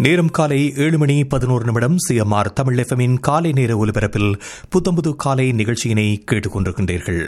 நேரம் காலை ஏழு மணி பதினோரு நிமிடம் சிஎம்ஆர் தமிழ் எஃப்எம்மின் காலை நேர ஒலிபரப்பில் புத்தம்புது காலை நிகழ்ச்சியினை கேட்டுக் கொண்டிருக்கின்றீர்கள்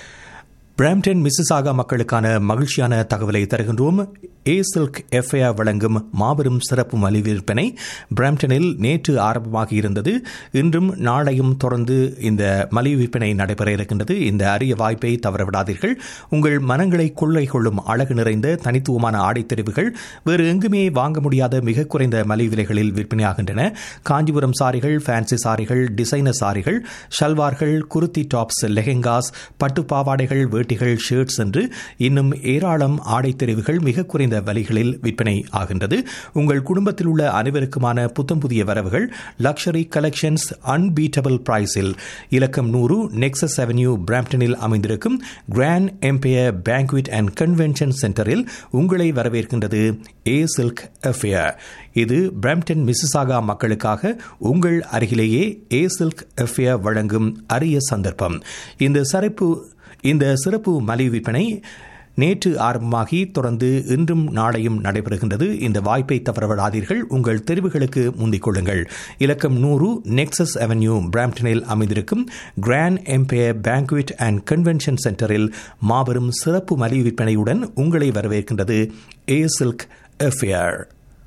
பிராம்டன் மிஸ்ஸிசாகா மக்களுக்கான மகிழ்ச்சியான தகவலை தருகின்றோம் ஏ சில்க் எஃப்ஐஆர் வழங்கும் மாபெரும் சிறப்பு மலிவு விற்பனை பிராம்டனில் நேற்று ஆரம்பமாகி இருந்தது இன்றும் நாளையும் தொடர்ந்து இந்த மலிவு விற்பனை நடைபெற இருக்கின்றது இந்த அரிய வாய்ப்பை தவறவிடாதீர்கள் உங்கள் மனங்களை கொள்ளை கொள்ளும் அழகு நிறைந்த தனித்துவமான ஆடைத்தெரிவுகள் வேறு எங்குமே வாங்க முடியாத மிக குறைந்த மலிவு விலைகளில் விற்பனையாகின்றன காஞ்சிபுரம் சாரிகள் ஃபேன்சி சாரிகள் டிசைனர் சாரிகள் ஷல்வார்கள் குருத்தி டாப்ஸ் லெஹெங்காஸ் பட்டு பாவாடைகள் வேட்டிகள் ஷர்ட்ஸ் என்று இன்னும் ஏராளம் ஆடைத்தெரிவுகள் மிக குறைந்த விலைகளில் விற்பனை ஆகின்றது உங்கள் குடும்பத்தில் உள்ள அனைவருக்குமான புத்தம் புதிய வரவுகள் லக்ஷரி கலெக்ஷன்ஸ் அன்பீட்டபிள் பிரைஸில் இலக்கம் நூறு நெக்ஸஸ் அவென்யூ பிராம்டனில் அமைந்திருக்கும் grand empire banquet and convention சென்டரில் உங்களை வரவேற்கின்றது ஏ சில்க் அஃபேர் இது பிராம்டன் மிஸ்ஸிசாகா மக்களுக்காக உங்கள் அருகிலேயே ஏ சில்க் அஃபேர் வழங்கும் அரிய சந்தர்ப்பம் இந்த சிறப்பு இந்த சிறப்பு மலிவு விற்பனை நேற்று ஆரம்பமாகி தொடர்ந்து இன்றும் நாளையும் நடைபெறுகின்றது இந்த வாய்ப்பை தவறவிடாதீர்கள் உங்கள் தெரிவுகளுக்கு முந்திக் கொள்ளுங்கள் இலக்கம் நூறு நெக்ஸஸ் அவென்யூ பிராம்டனில் அமைந்திருக்கும் grand empire banquet and convention சென்டரில் மாபெரும் சிறப்பு மலிவு விற்பனையுடன் உங்களை வரவேற்கின்றது ஏ சில்க் எஃப்ஏஆர்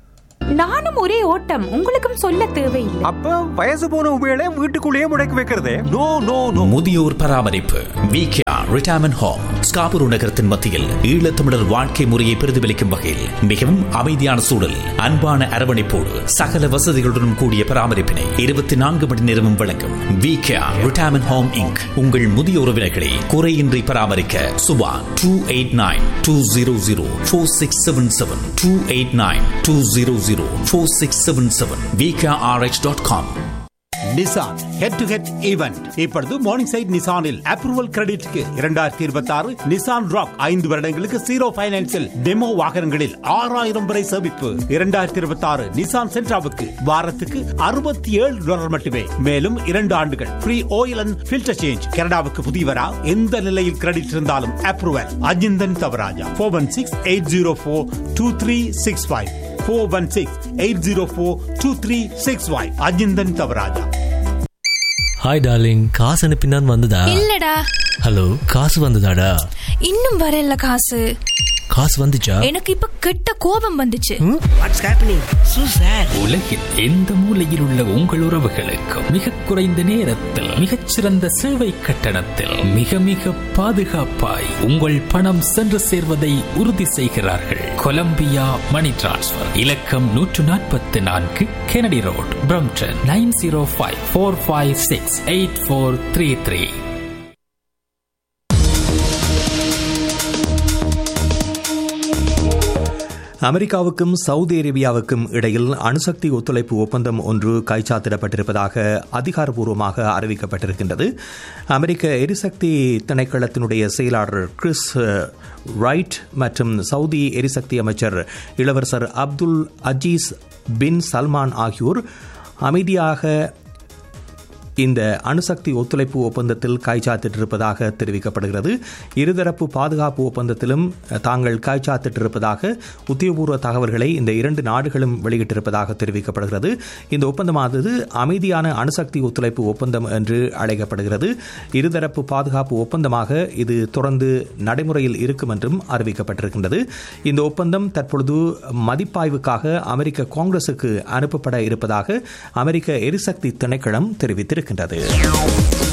நானும் ஒரே ஓட்டம் உங்களுக்கும் சொல்ல தேவையில்லை அப்ப வயசு போன உபயோக வீட்டுக்குள்ளேயே முடக்கி வைக்கிறதே நோ நோ நோ முதியோர் பராமரிப்பு விகேஆர் ரிட்டையர்மெண்ட் ஹோம் ஸ்காபுரு நகரத்தின் மத்தியில் ஈழத்தமிழர் வாழ்க்கை முறையை பிரதிபலிக்கும் வகையில் மிகவும் அமைதியான சூழல் அன்பான அரவணைப்போடு சகல வசதிகளுடன் கூடிய பராமரிப்பினை இருபத்தி நான்கு மணி நேரமும் வழங்கும் விகேஆர் ரிட்டையர்மெண்ட் ஹோம் இங்க் உங்கள் முதிய உறவினர்களை குறையின்றி பராமரிக்க Subha two eight nine two zero zero four six seven seven two eight nine two zero zero four six seven seven VKRH dot com Nissan head to head event இப்பொழுது morning side நிசானில் approval கிரெடிட்க்கு இரண்டாயிரத்தி இருபத்தி ஆறு Nissan rock ஐந்து வருடங்களுக்கு zero பைனான்சில் demo வாகனங்களில் ஆறாயிரம் வரை சேமிப்பு இரண்டாயிரத்தி இருபத்தி ஆறு நிசான் சென்ட்ராவுக்கு வாரத்துக்கு அறுபத்தி ஏழு டாலர் மட்டுமே மேலும் இரண்டு ஆண்டுகள் free oil and filter change கனடாவுக்கு புதியவரா எந்த நிலையில் கிரெடிட் இருந்தாலும் approval Ajinthan Thavarajah four one six eight zero four two three six five four one six eight zero four two three six five Ajinthan Thavarajah hi darling காசு அனுப்பினான் வந்ததா இல்லடா ஹலோ காசு வந்ததாடா இன்னும் வரல காசு காசு வந்துச்சா எனக்கு இப்ப கெட்ட கோபம் வந்துச்சு வாட்ஸ் ஹேப்பனிங் சூ சார் உலகில் எந்த மூலையில் உள்ள உங்கள் உறவுகளுக்கும் மிக குறைந்த நேரத்தில் மிகச்சிறந்த சேவை கட்டணத்தில் மிக மிக பாதுகாப்பாய் உங்கள் பணம் சென்று சேர்வதை உறுதி செய்கிறார்கள் கொலம்பியா மணி டிரான்ஸ்பர் இலக்கம் நூற்று நாற்பத்தி நான்கு Kennedy road Brampton nine zero five four five six eight four three three அமெரிக்காவுக்கும் சவுதி அரேபியாவுக்கும் இடையில் அணுசக்தி ஒத்துழைப்பு ஒப்பந்தம் ஒன்று கைச்சாத்திடப்பட்டிருப்பதாக அதிகாரப்பூர்வமாக அறிவிக்கப்பட்டிருக்கின்றது அமெரிக்க எரிசக்தி திணைக்களத்தினுடைய செயலாளர் கிறிஸ் ரைட் மற்றும் சவுதி எரிசக்தி அமைச்சர் இளவரசர் அப்துல் அஜீஸ் பின் சல்மான் ஆகியோர் அமைதியாக இந்த அணுசக்தி ஒத்துழைப்பு ஒப்பந்தத்தில் கைச்சாத்திட்டிருப்பதாக தெரிவிக்கப்படுகிறது இருதரப்பு பாதுகாப்பு ஒப்பந்தத்திலும் தாங்கள் கைச்சாத்திட்டிருப்பதாக உத்தியோகபூர்வ தகவல்களை இந்த இரண்டு நாடுகளும் வெளியிட்டிருப்பதாக தெரிவிக்கப்படுகிறது இந்த ஒப்பந்தமானது அமைதியான அணுசக்தி ஒத்துழைப்பு ஒப்பந்தம் என்று அழைக்கப்படுகிறது இருதரப்பு பாதுகாப்பு ஒப்பந்தமாக இது தொடர்ந்து நடைமுறையில் இருக்கும் என்றும் அறிவிக்கப்பட்டிருக்கின்றது இந்த ஒப்பந்தம் தற்பொழுது மதிப்பாய்வுக்காக அமெரிக்க காங்கிரசுக்கு அனுப்பப்பட இருப்பதாக அமெரிக்க எரிசக்தி திணைக்களம் தெரிவித்திருக்கிறது